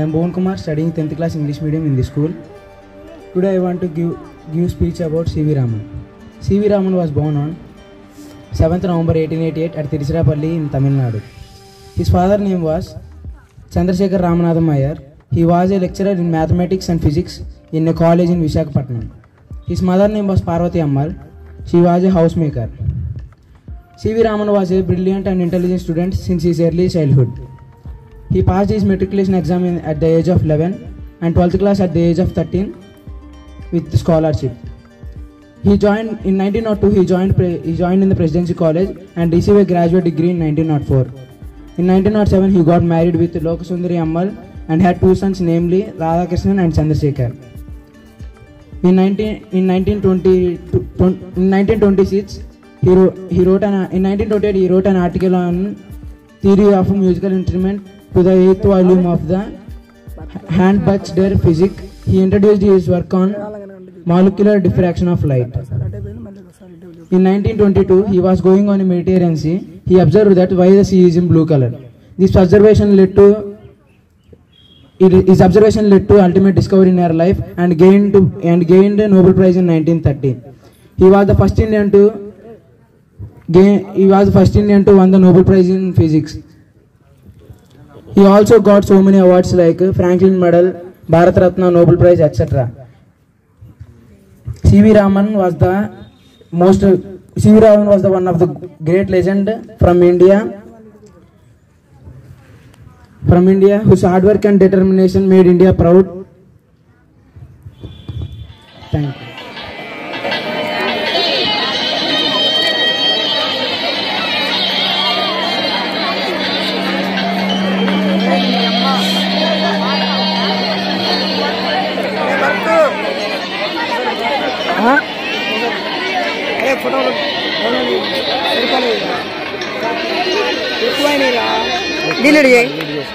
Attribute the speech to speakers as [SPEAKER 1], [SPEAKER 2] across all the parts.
[SPEAKER 1] am Bhuvan Kumar studying 10th class English medium in the school. Today I want to give, give speech about C.V. Raman. C.V. Raman was born on 7th November 1888 at Tiruchirappalli in Tamil Nadu. His father name was Chandrasekhar Ramanathan Iyer. He was a lecturer in mathematics and physics in a college in Visakhapatnam. His mother name was Parvati Ammal. She was a housemaker. C.V. Raman was a brilliant and intelligent student since his early childhood. He passed his matriculation exam in, at the age of 11 and 12th class at the age of 13 with scholarship. He joined in 1902. He joined pre- he joined in the Presidency College and received a graduate degree in 1904. In 1907, he got married with Lokasundari Ammal and had two sons, namely Radhakrishnan and Chandrasekhar. In 19 in 1920 to- twen- in 1926, he wrote, he wrote an in 1928 he wrote an article on theory of musical instrument to the eighth volume of the Handbuch der Physik. He introduced his work on molecular diffraction of light. In 1922, he was going on a Mediterranean sea. He observed that why the sea is in blue color. This observation led to it- his observation led to ultimate discovery in her life and gained to, and gained a Nobel Prize in 1930. He was the first Indian to gain. He was the first Indian to win the Nobel Prize in physics. He also got so many awards like Franklin Medal, Bharat Ratna, Nobel Prize, etc. C.V. Raman was the most. C.V. Raman was the one of the great legend from India. From India, whose hard work and determination made India proud. Thank you.
[SPEAKER 2] అరే ఫోటోలు ఫోటోలు సరిపోలేదు ఎక్కువైనాయిరా delete చేయి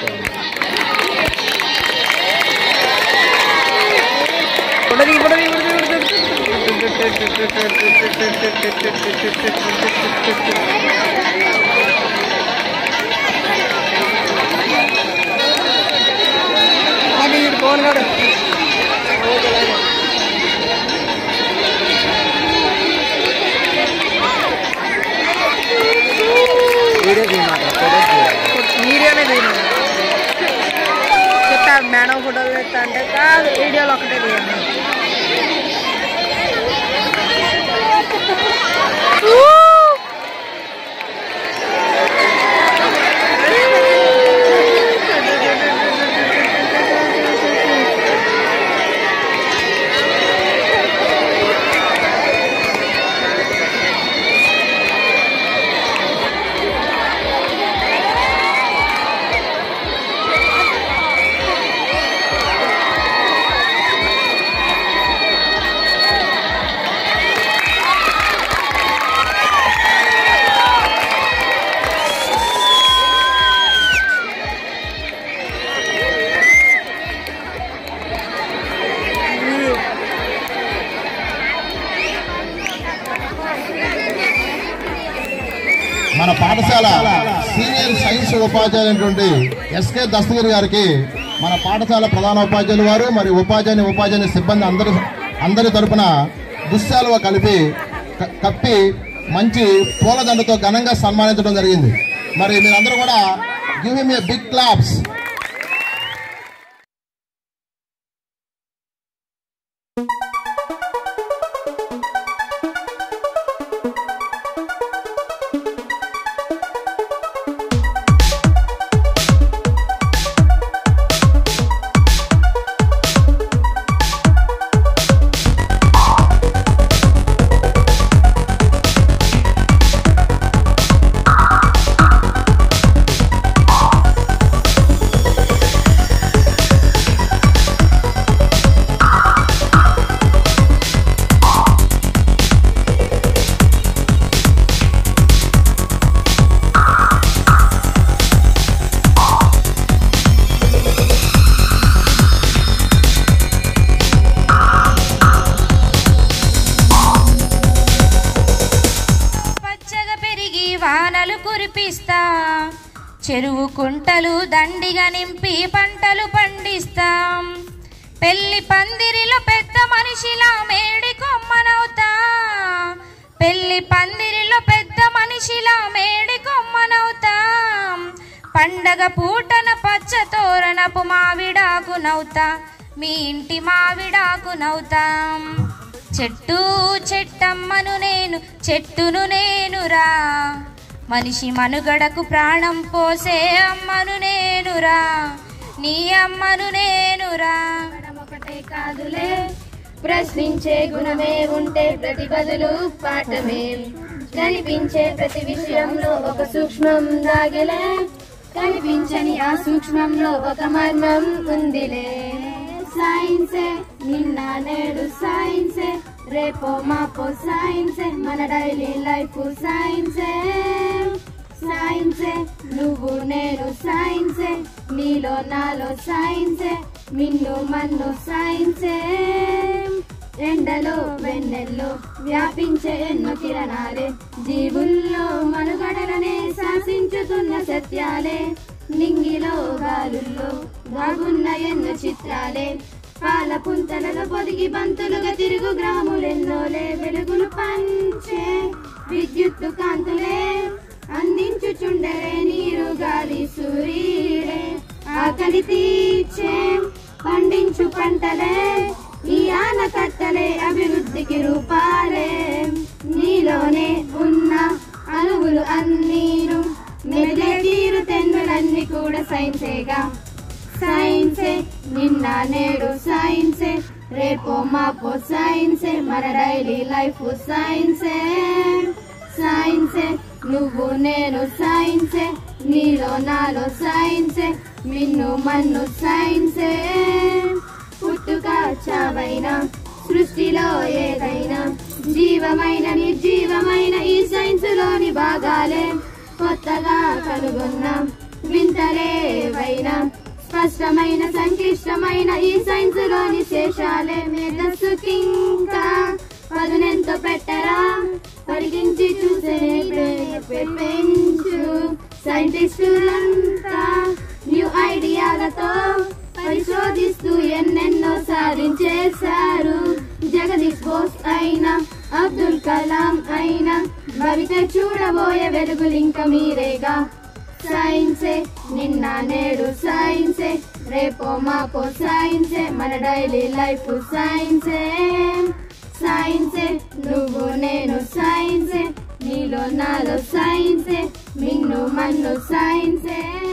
[SPEAKER 2] photo దిగి photo దిగి photo దిగి, photo దిగి. అది ఫోన్ కాదు వీడియోనే తీయండి చెప్తా మేడం ఫోటోలు తెస్తా అంటే కాదు వీడియోలో ఒకటే తీయండి
[SPEAKER 3] మన పాఠశాల సీనియర్ సైన్స్ ఉపాధ్యాయులైనటువంటి ఎస్కే దస్తగిరి గారికి మన పాఠశాల ప్రధాన ఉపాధ్యాయులు వారు మరియు ఉపాధ్యాయుని ఉపాధ్యాయుని సిబ్బంది అందరి అందరి తరపున దుశ్శాలువ కలిపి క- కప్పి మంచి పూలదండతో ఘనంగా సన్మానించడం జరిగింది మరి మీరందరూ కూడా give him a big claps
[SPEAKER 4] పచ్చగా పెరిగి వానలు కురిపిస్తా చెరువు కుంటలు దండిగా నింపి పంటలు పండిస్తాం పెళ్లి పందిరిలో పెద్ద మనిషిలా మేడి కొమ్మనవుతా పెళ్లి పందిరిలో పెద్ద మనిషిలా మేడి కొమ్మనవుతాం పండగ పూటన పచ్చ తోరణపు మావిడాకు నవ్వుతా మీ ఇంటి మావిడాకు నవ్వుతాం చెట్టు చెట్టమ్మను నేను చెట్టును నేనురా మనిషి మనుగడకు ప్రాణం పోసే అమ్మను నేనురా నీ అమ్మను నేనురా
[SPEAKER 5] ఒకటే కాదులే ప్రశ్నించే గుణమే ఉంటే ప్రతి బదులు పాఠమే కనిపించే ప్రతి విషయంలో ఒక సూక్ష్మం దాగలే కనిపించని ఆ సూక్ష్మంలో ఒక మర్మం ఉందిలే సైన్సే నిన్న నేడు సైన్సే రేపో మాపో సైన్సే మన డైలీ లైఫ్ సైన్సే సైన్సే నువ్వు నేను సైన్సే నీలో నాలో సైన్సే మిన్ను మన్ను సైన్సే ఎండలో వెన్నెల్లో వ్యాపించే ఎన్నో కిరణాలే జీవుల్లో మనుగడలనే శాసించుతున్న సత్యాలే నింగిలో గాలుల్లో దాగున్న ఎన్నో చిత్రాలే పాల పుంతలలో పొదిగి బంతులుగా తిరుగు గ్రాములెన్నోలే వెలుగులు పంచే విద్యుత్తు కాంతులే అందించుచుండరే నీరు గాలి సూర్యుడే ఆకలి తీర్చే పండించు పంటలే ఈ ఆనకట్టలే అభివృద్ధికి రూపాలే నీలోనే ఉన్న అణువులు అన్నీను మెదిలే తీరు తెన్నులన్నీ కూడా సైన్సేగా సైన్సే నిన్న నేడు సైన్సే రేపో మాపో సైన్సే మన డైలీ లైఫ్ సైన్సే సైన్సే నువ్వు నేను సైన్సే నీలో నాలో సైన్సే మిన్ను మన్ను సైన్సే పుట్టుక చావైనా సృష్టిలో ఏదైనా జీవమైన నిర్జీవమైన ఈ సైన్స్ లోని భాగాలే కొత్తగా కనుగొన్న వింతలేవైనా స్పష్టమైన సంక్లిష్టమైన ఈ సైన్స్ లోని శేషాలే మేధస్సుకి ఇంకా పదునెంతో పెట్టరా పరిగించి చూసే పెంచు సైంటిస్టులంతా న్యూ ఐడియాలతో పరిశోధిస్తూ ఎన్నెన్నో సాధించేశారు జగదీష్ బోస్ అయినా అబ్దుల్ కలాం అయినా భవిత చూడబోయే వెలుగులింక మీరేగా సైన్సే నిన్న నేడు సైన్సే రేపో మాపో సైన్సే మన డైలీ లైఫ్ సైన్సే సైన్సే నువ్వు నేను సైన్సే నీలో నాలో సైన్సే మిన్ను మన్ను సైన్సే